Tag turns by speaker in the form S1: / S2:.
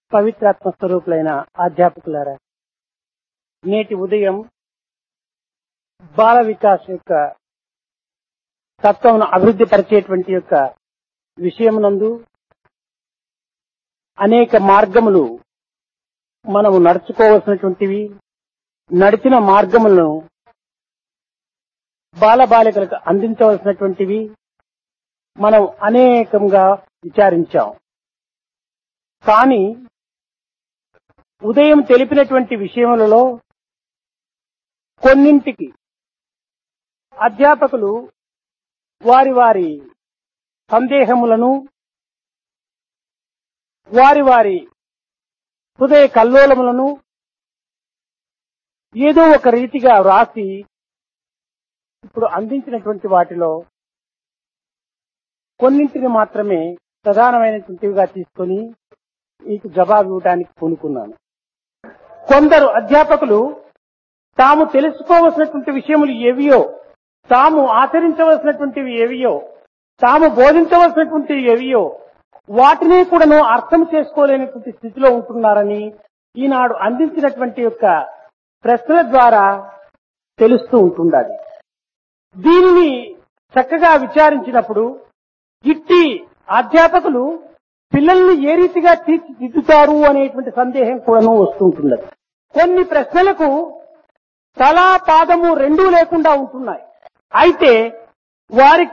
S1: పవిత్రాత్మ స్వరూపులైన అధ్యాపకులారా నేటి ఉదయం బాల వికాస్ యొక్క తత్వమును అభివృద్ధి పరిచేటువంటి యొక్క విషయమునందు అనేక మార్గములు మనము నడుచుకోవలసినటువంటివి నడిచిన మార్గములను బాలబాలికలకు అందించవలసినటువంటివి మనం అనేకంగా విచారించాం కానీ ఉదయం తెలిపినటువంటి విషయములలో కొన్నింటికి అధ్యాపకులు వారి వారి సందేహములను వారి వారి హృదయ కల్లోలములను ఏదో ఒక రీతిగా వ్రాసి ఇప్పుడు అందించినటువంటి వాటిలో కొన్నింటిని మాత్రమే ప్రధానమైనటువంటివిగా తీసుకొని మీకు జవాబు ఇవ్వడానికి పూనుకున్నాను కొందరు అధ్యాపకులు తాము తెలుసుకోవలసినటువంటి విషయములు ఏవియో తాము ఆచరించవలసినటువంటివి ఏవియో తాము బోధించవలసినటువంటివి ఏవియో వాటిని కూడాను అర్థం చేసుకోలేనటువంటి స్థితిలో ఉంటున్నారని ఈనాడు అందించినటువంటి యొక్క ప్రశ్నల ద్వారా తెలుస్తూ ఉంటుండాలి దీనిని చక్కగా విచారించినప్పుడు ఇట్టి అధ్యాపకులు పిల్లల్ని ఏ రీతిగా తీర్చిదిద్దుతారు అనేటువంటి సందేహం కూడాను వస్తుంటున్నది కొన్ని ప్రశ్నలకు తలా పాదము రెండూ లేకుండా ఉంటున్నాయి అయితే వారికి